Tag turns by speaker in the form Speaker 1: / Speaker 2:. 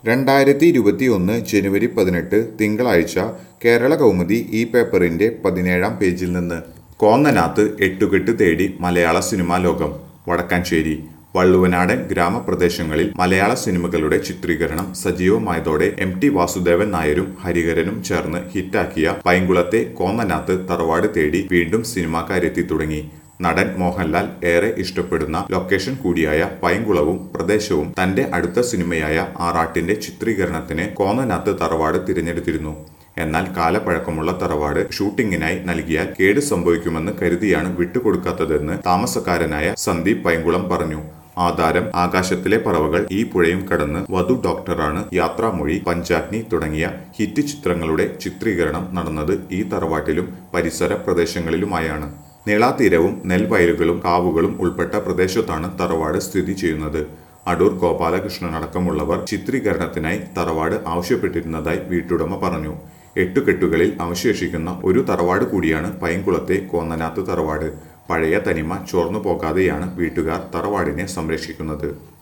Speaker 1: രണ്ടായിരത്തി ഇരുപത്തി ഒന്ന് ജനുവരി പതിനെട്ട് തിങ്കളാഴ്ച കേരള കൗമുദി ഈ പേപ്പറിന്റെ പതിനേഴാം പേജിൽ നിന്ന് കോന്നനാത്ത് എട്ടുകെട്ട് തേടി മലയാള സിനിമാ ലോകം വടക്കാഞ്ചേരി വള്ളുവനാടൻ ഗ്രാമപ്രദേശങ്ങളിൽ മലയാള സിനിമകളുടെ ചിത്രീകരണം സജീവമായതോടെ എം ടി വാസുദേവൻ നായരും ഹരിഹരനും ചേർന്ന് ഹിറ്റാക്കിയ പൈങ്കുളത്തെ കോന്നനാത്ത് തറവാട് തേടി വീണ്ടും സിനിമാക്കാരെത്തി തുടങ്ങി നടൻ മോഹൻലാൽ ഏറെ ഇഷ്ടപ്പെടുന്ന ലൊക്കേഷൻ കൂടിയായ പൈങ്കുളവും പ്രദേശവും തന്റെ അടുത്ത സിനിമയായ ആറാട്ടിന്റെ ചിത്രീകരണത്തിന് കോന്നനാത്ത് തറവാട് തിരഞ്ഞെടുത്തിരുന്നു എന്നാൽ കാലപ്പഴക്കമുള്ള തറവാട് ഷൂട്ടിങ്ങിനായി നൽകിയാൽ കേട് സംഭവിക്കുമെന്ന് കരുതിയാണ് വിട്ടുകൊടുക്കാത്തതെന്ന് താമസക്കാരനായ സന്ദീപ് പൈങ്കുളം പറഞ്ഞു ആധാരം ആകാശത്തിലെ പറവകൾ ഈ പുഴയും കടന്ന് വധു ഡോക്ടറാണ് യാത്രാമൊഴി പഞ്ചാഗ്നി തുടങ്ങിയ ഹിറ്റ് ചിത്രങ്ങളുടെ ചിത്രീകരണം നടന്നത് ഈ തറവാട്ടിലും പരിസര പ്രദേശങ്ങളിലുമായാണ് നീളാതീരവും നെൽവയലുകളും കാവുകളും ഉൾപ്പെട്ട പ്രദേശത്താണ് തറവാട് സ്ഥിതി ചെയ്യുന്നത് അടൂർ ഗോപാലകൃഷ്ണൻ അടക്കമുള്ളവർ ചിത്രീകരണത്തിനായി തറവാട് ആവശ്യപ്പെട്ടിരുന്നതായി വീട്ടുടമ പറഞ്ഞു എട്ടുകെട്ടുകളിൽ അവശേഷിക്കുന്ന ഒരു തറവാട് കൂടിയാണ് പൈങ്കുളത്തെ കോന്നനാത്ത് തറവാട് പഴയ തനിമ ചോർന്നു പോകാതെയാണ് വീട്ടുകാർ തറവാടിനെ സംരക്ഷിക്കുന്നത്